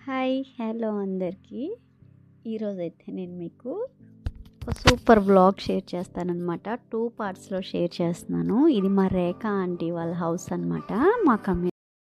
hi hello అందరికీ ఈరోజైతే నేను మీకు ఒక సూపర్ వ్లాగ్ షేర్ చేస్తానన్నమాట టూ పార్ట్స్లో షేర్ చేస్తున్నాను ఇది మా రేఖ ఆంటీ వాళ్ళ హౌస్ అనమాట మా కమ్యూ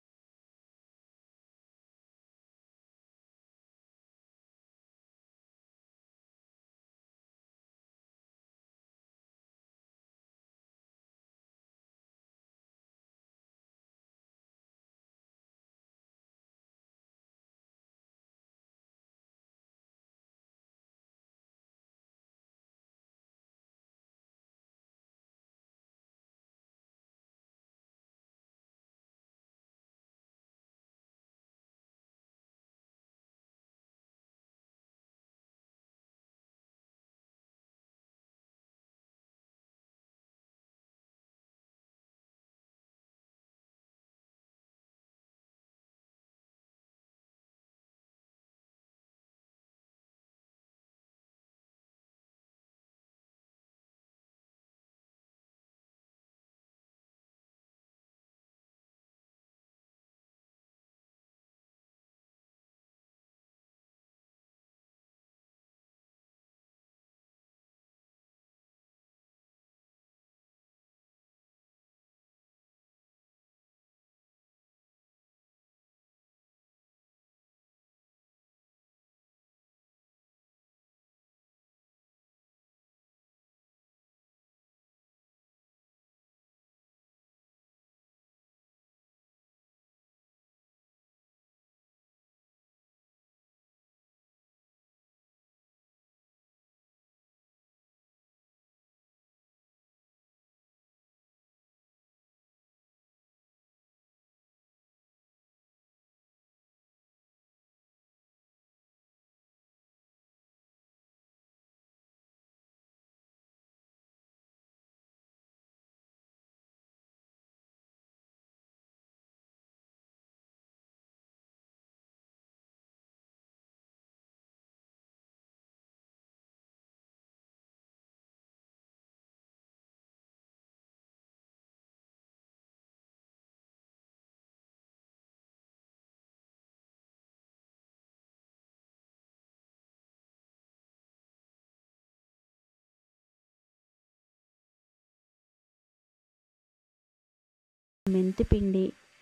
మెంతిపిండి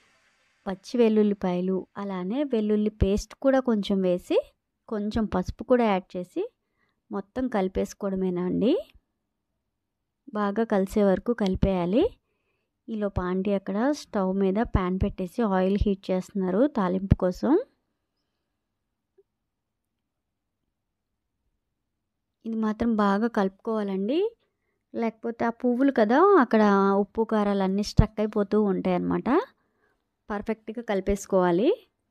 పచ్చి వెల్లుల్లిపాయలు అలానే వెల్లుల్లి పేస్ట్ కూడా కొంచెం వేసి కొంచెం పసుపు కూడా యాడ్ చేసి మొత్తం కలిపేసుకోవడమేనా అండి బాగా కలిసే వరకు కలిపేయాలి ఈలో పాండి అక్కడ స్టవ్ మీద ప్యాన్ పెట్టేసి ఆయిల్ హీట్ చేస్తున్నారు తాలింపు కోసం ఇది మాత్రం బాగా కలుపుకోవాలండి లేకపోతే ఆ పువ్వులు కదా అక్కడ ఉప్పు కారాలు అన్నీ స్ట్రక్ అయిపోతూ ఉంటాయి అన్నమాట పర్ఫెక్ట్గా కలిపేసుకోవాలి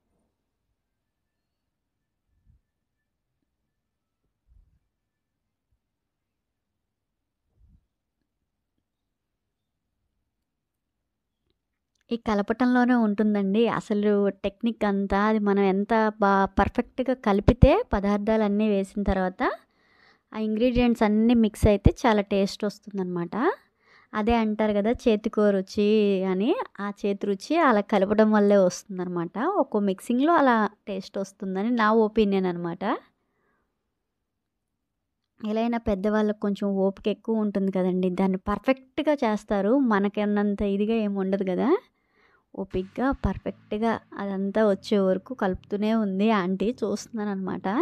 ఈ కలపటంలోనే ఉంటుందండి అసలు టెక్నిక్ అంతా అది మనం ఎంత బా పర్ఫెక్ట్గా కలిపితే పదార్థాలు అన్నీ వేసిన తర్వాత ఆ ఇంగ్రీడియంట్స్ అన్నీ మిక్స్ అయితే చాలా టేస్ట్ వస్తుందన్నమాట అదే అంటారు కదా చేతికో రుచి అని ఆ చేతి రుచి అలా కలపడం వల్లే వస్తుందన్నమాట ఒక్కో మిక్సింగ్లో అలా టేస్ట్ వస్తుందని నా ఒపీనియన్ అనమాట ఎలా అయినా పెద్దవాళ్ళకి కొంచెం ఓపిక ఎక్కువ ఉంటుంది కదండి దాన్ని పర్ఫెక్ట్గా చేస్తారు మనకన్నంత ఇదిగా ఏమి ఉండదు కదా ఓపిక్గా పర్ఫెక్ట్గా అదంతా వచ్చే వరకు కలుపుతూనే ఉంది ఆంటీ చూస్తున్నాను అనమాట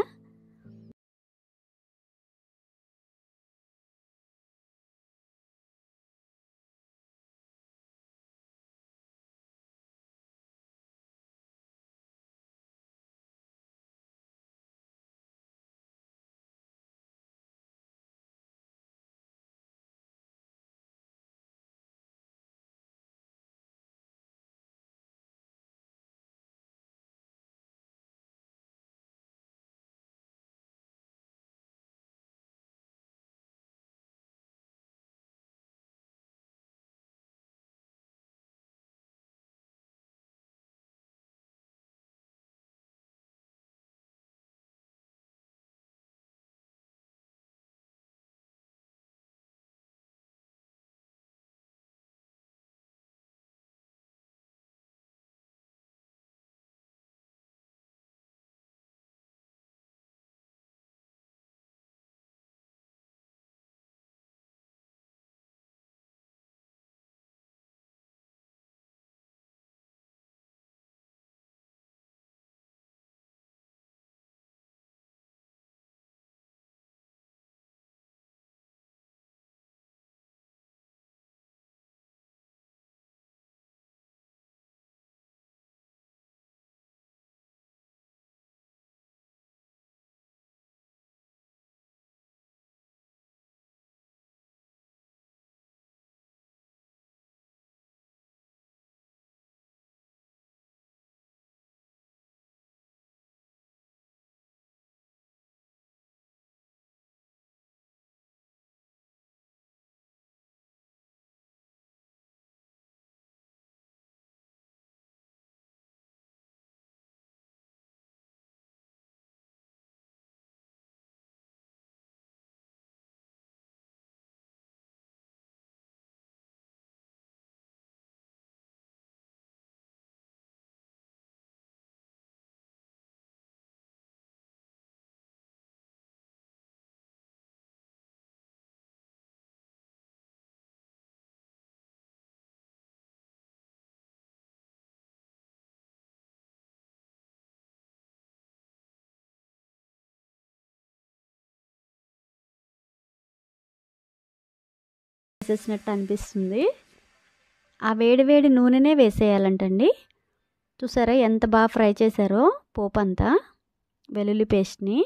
వేసేసినట్టు అనిపిస్తుంది ఆ వేడి వేడి నూనెనే వేసేయాలంటండి చూసారా ఎంత బాగా ఫ్రై చేశారో పోపు అంతా వెల్లుల్లి పేస్ట్ని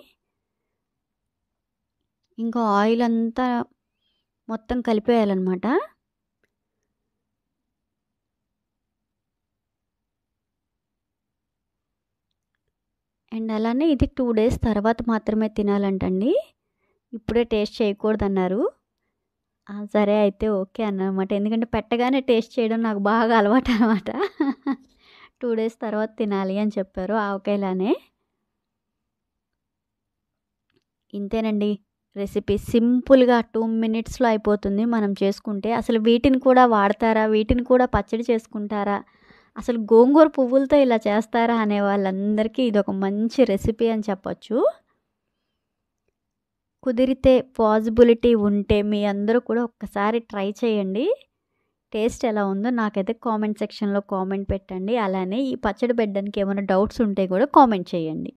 ఇంకా ఆయిల్ అంతా మొత్తం కలిపేయాలన్నమాట అండ్ అలానే ఇది టూ డేస్ తర్వాత మాత్రమే తినాలంటండి ఇప్పుడే టేస్ట్ చేయకూడదు అన్నారు సరే అయితే ఓకే అన్నమాట ఎందుకంటే పెట్టగానే టేస్ట్ చేయడం నాకు బాగా అలవాటు అనమాట టూ డేస్ తర్వాత తినాలి అని చెప్పారు ఆవకాయలానే ఇంతేనండి రెసిపీ సింపుల్గా టూ మినిట్స్లో అయిపోతుంది మనం చేసుకుంటే అసలు వీటిని కూడా వాడతారా వీటిని కూడా పచ్చడి చేసుకుంటారా అసలు గోంగూర పువ్వులతో ఇలా చేస్తారా అనే వాళ్ళందరికీ ఇది ఒక మంచి రెసిపీ అని చెప్పొచ్చు కుదిరితే పాసిబిలిటీ ఉంటే మీ అందరూ కూడా ఒక్కసారి ట్రై చేయండి టేస్ట్ ఎలా ఉందో నాకైతే కామెంట్ సెక్షన్లో కామెంట్ పెట్టండి అలానే ఈ పచ్చడి పెట్టడానికి ఏమైనా డౌట్స్ ఉంటే కూడా కామెంట్ చేయండి